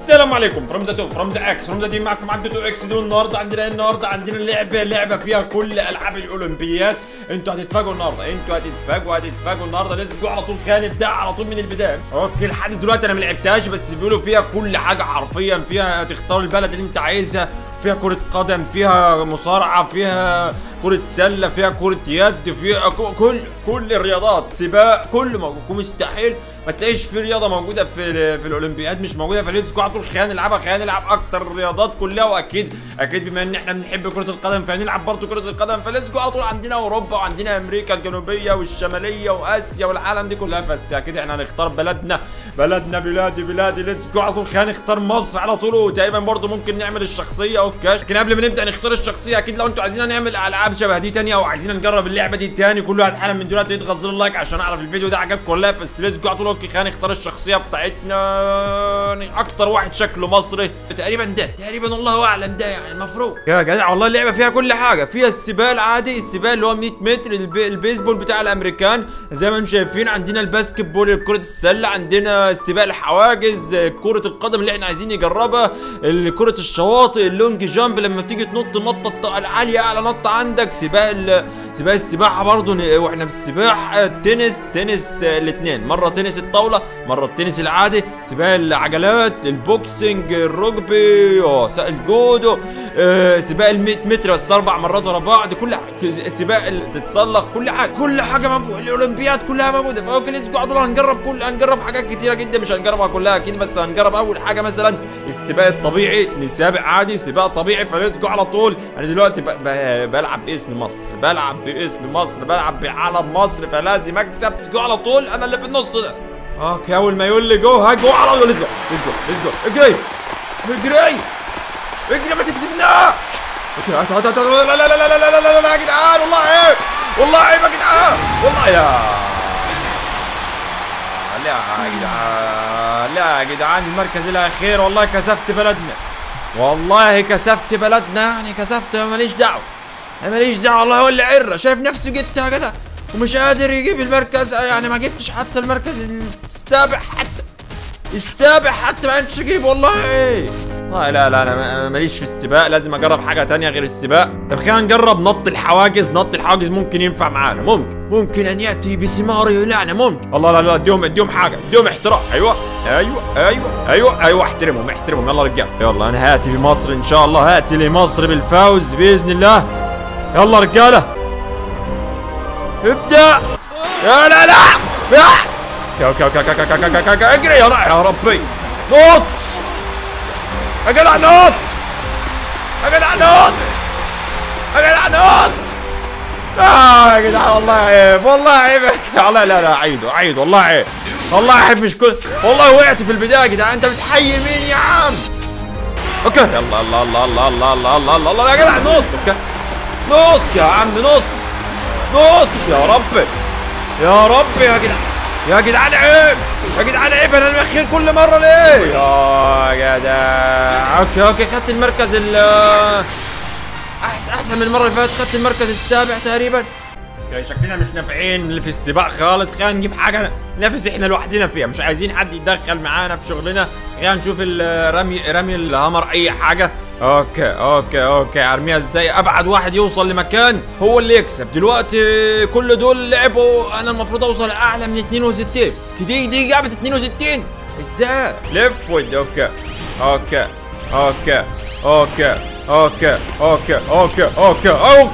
السلام عليكم فروم ذا تو فروم ذا اكس فروم ذا دي معكم عبد تو اكس دو النهارده عندنا إيه النهارده عندنا لعبه لعبه فيها كل العاب الاولمبيات انتوا هتتفاجئوا النهارده انتوا هتتفاجئوا هتتفاجئوا النهارده لازم تجوا على طول خلينا نبدا على طول من البدايه اوكي لحد دلوقتي انا ما لعبتهاش بس بيقولوا فيها كل حاجه حرفيا فيها تختار البلد اللي انت عايزها فيها كرة قدم فيها مصارعة فيها كرة سلة فيها كرة يد فيها ك- كل كل الرياضات سباق كل موجود مستحيل ما تلاقيش في رياضة موجودة في ال- في الأولمبياد مش موجودة فليتس جو على طول خلينا نلعبها خلينا نلعب أكتر الرياضات كلها وأكيد أكيد بما إن إحنا بنحب كرة القدم فهنلعب برضه كرة القدم فليتس جو على طول عندنا أوروبا وعندنا أمريكا الجنوبية والشمالية وآسيا والعالم دي كلها بس أكيد إحنا هنختار بلدنا بلدنا بلادي بلادي ليتس جو على طول خلينا نختار مصر على طول وتقريبا برضه ممكن نعمل الشخصيه اوكي لكن قبل ما نبدا نختار الشخصيه اكيد لو انتوا عايزين نعمل العاب شبه دي تانية او عايزين نجرب اللعبه دي تاني كل واحد حالا من دلوقتي يضغط زر اللايك عشان اعرف الفيديو ده عجبكم ولا لا بس ليتس جو على طول اوكي خلينا نختار الشخصيه بتاعتنا اكتر واحد شكله مصري تقريبا ده تقريبا الله اعلم ده يعني المفروض يا جدع والله اللعبه فيها كل حاجه فيها السباق العادي السباق اللي هو 100 متر الب... البيسبول بتاع الامريكان زي ما انتم شايفين عندنا الباسكت بول كره السله عندنا السباق الحواجز كره القدم اللي احنا عايزين نجربها ال- كره الشواطئ اللونج جامب لما تيجي تنط النطه الط- العاليه اعلى نطه عندك سباق ال... سباق السباحه برضه ن- واحنا في السباح التنس تنس الاثنين مره تنس الطاوله مره التنس العادي سباق العجلات البوكسنج الرugby اه س- الجودو آه، سباق ال 100 متر بس اربع مرات ورا بعض كل ح- سباق ال- تتسلق كل حاجه كل حاجه موجوده الاولمبياد كلها موجوده فاوكي ليتس جو دول هنجرب كل هنجرب حاجات كتيره جدا مش هنجربها كلها اكيد بس هنجرب اول حاجه مثلا السباق الطبيعي نسابق عادي سباق طبيعي فليتس جو على طول انا دلوقتي ب... ب... بلعب باسم مصر بلعب باسم مصر بلعب بعلم مصر فلازم اكسب ليتس جو على طول انا اللي في النص ده اوكي اول ما يقول لي جو هاجو على طول ليتس جو ليتس جو ليتس جو اجري اجري اجري ما تكسفناش اوكي هات هات هات لا لا لا لا لا لا لا لا يا جدعان والله عيب والله عيب يا جدعان والله يا لا يا جدعان لا يا جدعان المركز الاخير والله كسفت بلدنا والله كسفت بلدنا يعني كسفت ماليش دعوه ماليش دعوه والله هو اللي عره شايف نفسه جت يا جدع ومش قادر يجيب المركز يعني ما جبتش حتى المركز السابع حتى السابع حتى ما عرفتش اجيب والله والله لا لا انا ما- ماليش في السباق لازم اجرب حاجه تانية غير السباق طب خلينا نجرب نط الحواجز نط الحواجز ممكن ينفع معانا ممكن ممكن ان ياتي بثمار يلعنا ممكن الله لا لا اديهم اديهم حاجه اديهم احترام ايوه ايوه ايوه ايوه ايوه احترمهم احترمهم يلا رجال يلا انا هاتي بمصر ان شاء الله هاتي لمصر بالفوز باذن الله يلا رجاله ابدا يا لا لا يا اوكي اوكي اوكي اوكي اوكي اوكي اوكي اوكي اجري يا لا يا ربي نط يا جدع نط يا جدع نط يا جدع نط اه يا جدع والله عيب والله عيب لا لا لا عيد عيد والله عيب والله عيب مش كل والله وقعت في البدايه يا جدع انت بتحيي مين يا عم اوكي يلا الله الله الله الله الله الله الله الله الله يا جدع نط اوكي نط يا عم نط نط يا ربي يا ربي يا جدعان يا جدعان عيب يا جدعان عيب انا الاخير كل مره ليه يا جدع اوكي اوكي خدت المركز ال احسن احسن من المره اللي فاتت خدت المركز السابع تقريبا اوكي شكلنا مش نافعين في السباق خالص خلينا نجيب حاجه ننافس احنا لوحدنا فيها مش عايزين حد يتدخل معانا في شغلنا خلينا نشوف الرمي رمي الهامر اي حاجه اوكي اوكي اوكي ارميها ازاي ابعد واحد يوصل لمكان هو اللي يكسب دلوقتي كل دول لعبوا انا المفروض اوصل اعلى من 62 دي دي جابت 62 ازاي لف ود اوكي اوكي اوكي اوكي اوكي اوكي اوكي اوكي اوكي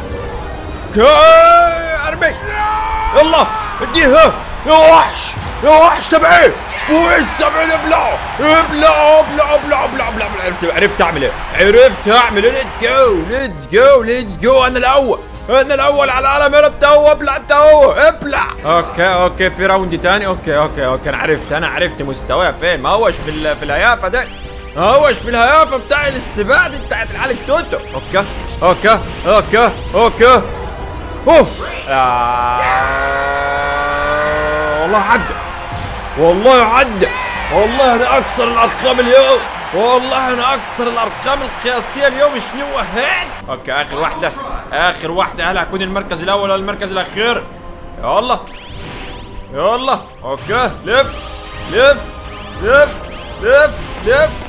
ارمي يلا اديها يا وحش يا وحش تبعي فوق السبعين ابلعوا ابلعوا ابلعوا ابلعوا ابلعوا ابلعوا عرفت عرفت اعمل ايه عرفت اعمل ايه ليتس جو ليتس جو ليتس جو انا الاول انا الاول على العالم انا بتاعه ابلع بتاعه ابلع اوكي اوكي في راوند تاني اوكي اوكي اوكي انا عرفت انا عرفت مستواه فين ما هوش في ال- في الهيافه ده ما هوش في الهيافه بتاع السباق دي بتاعت العيال التوتو اوكي اوكي اوكي اوكي اوه آه، والله عدى والله عدى والله انا اكسر الارقام اليوم والله انا اكسر الارقام القياسيه اليوم شنو هاد اوكي اخر واحده اخر واحده هل هكون المركز الاول ولا المركز الاخير يلا يلا اوكي لف لف لف لف لف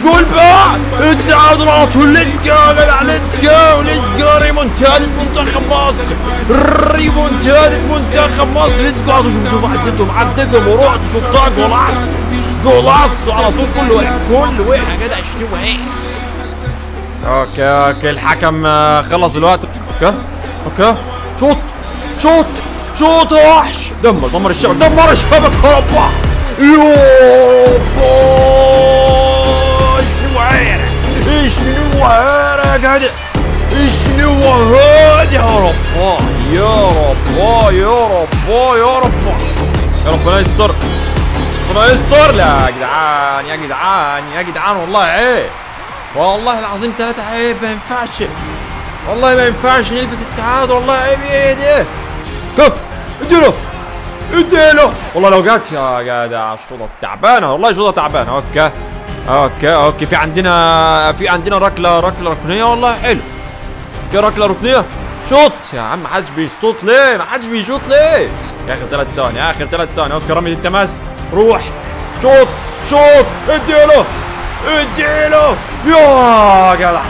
جول بقى التعادل على طول ليتس جو يا جدع ليتس جو ليتس جو ريمونتادا منتخب مصر ريمونتادا منتخب مصر ليتس جو شوف شوف عدتهم عدتهم ورحت شطها جولاس جولاس على طول كل واحد كل واحد يا جدع 20 واحد اوكي اوكي الحكم آه، خلص الوقت اوكي اوكي شوط شوط شوط يا وحش دمر دمر الشبك دمر الشبك هوبا يوبا شنو هذا شنو هذا يا جدع شنو هذا يا رب يا رب يا رب يا رب يا ربنا يستر ربنا يستر لا يا جدعان يا جدعان يا جدعان والله عيب والله العظيم ثلاثة عيب ما ينفعش والله ما ينفعش نلبس التعادل والله عيب ايه ده كف اديله اديله والله لو جت يا جدع الشوطة تعبانة والله شوطة تعبانة اوكي اوكي اوكي في عندنا في عندنا ركلة ركلة ركنية والله حلو في ركلة ركنية شوط يا عم محدش بيشوط ليه محدش بيشوط ليه يا اخر ثلاث ثواني اخر ثلاث ثواني اوكي رمية التماس روح شوط شوط اديله اديله يا جدع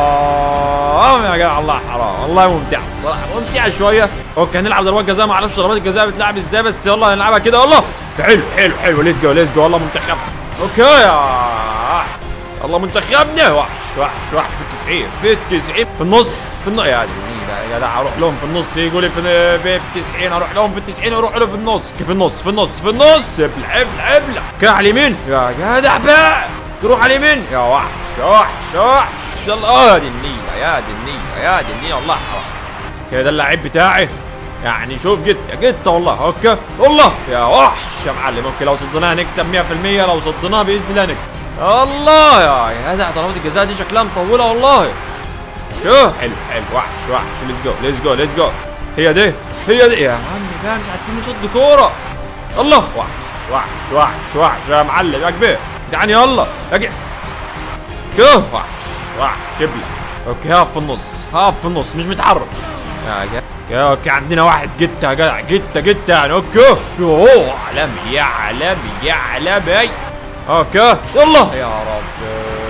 حرام يا جدع الله حرام والله ممتع الصراحه ممتع شويه اوكي هنلعب ضربات جزاء ما اعرفش ضربات الجزاء بتلعب ازاي بس يلا هنلعبها كده والله حلو حلو حلو ليتس جو ليتس جو والله منتخب اوكي يا الله منتخبنا وحش وحش وحش في التسعين في التسعين في النص في النص يا دي النيلة يا جدع اروح لهم في النص يقول لي في في التسعين اروح لهم في التسعين واروح له في النص كيف النص في النص في النص ابلع ابلع ابلع كده على اليمين يا جدع بقى تروح على اليمين يا وحش يا وحش يا وحش يلا اه دي النيلة يا دي النيلة يا دي النيلة والله حرام كده اللعيب بتاعي يعني شوف جت جت والله اوكي والله يا وحش يا معلم اوكي لو صدناها نكسب 100% لو صدناها باذن الله نكسب الله يا جدع ضربات الجزاء دي شكلها مطوله والله شو حلو حلو وحش وحش ليتس جو ليتس جو ليتس جو هي دي هي دي يا عمي بقى مش عارفين نصد كوره الله وحش وحش وحش وحش يا معلم يا كبير جدعان يلا يا جدع شو وحش وحش ابلع اوكي هاف في النص هاف في النص مش متحرك يا جدع يا اوكي عندنا واحد جتة يا جدع جتة جتة يعني اوكي يوه عالمي يا عالمي يا عالمي اوكي يلا يا رب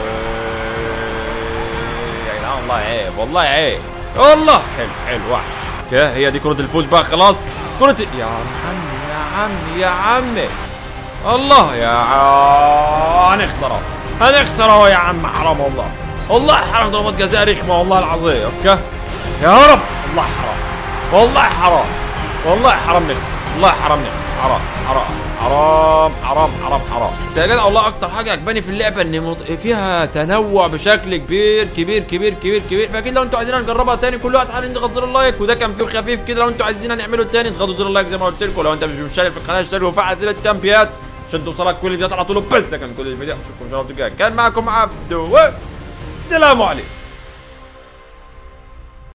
يا جدعان والله عيب والله عيب والله حلو حلو وحش اوكي هي دي كرة الفوز بقى خلاص كرة يا عمي يا عمي يا عمي الله يا ع- هنخسر اهو هنخسر اهو يا عم حرام والله والله حرام ضربات جزاء رخمه والله العظيم اوكي يا رب والله حرام والله حرام والله حرام نخسر والله حرام نخسر حرام حرام حرام حرام حرام حرام بس يا جدع والله اكتر حاجه عجباني في اللعبه ان مط- فيها تنوع بشكل كبير كبير كبير كبير كبير فاكيد لو انتوا عايزين نجربها تاني كل واحد حاول يضغط زر اللايك وده كان فيه خفيف كده لو انتوا عايزين نعمله تاني اضغطوا زر اللايك زي ما قلت لكم لو انت مش مشترك في القناه اشترك وفعل زر التنبيهات عشان توصلك كل الفيديوهات على طول بس ده كان كل الفيديو اشوفكم ان شاء الله في الفيديو الجاي. كان معكم عبدو والسلام عليكم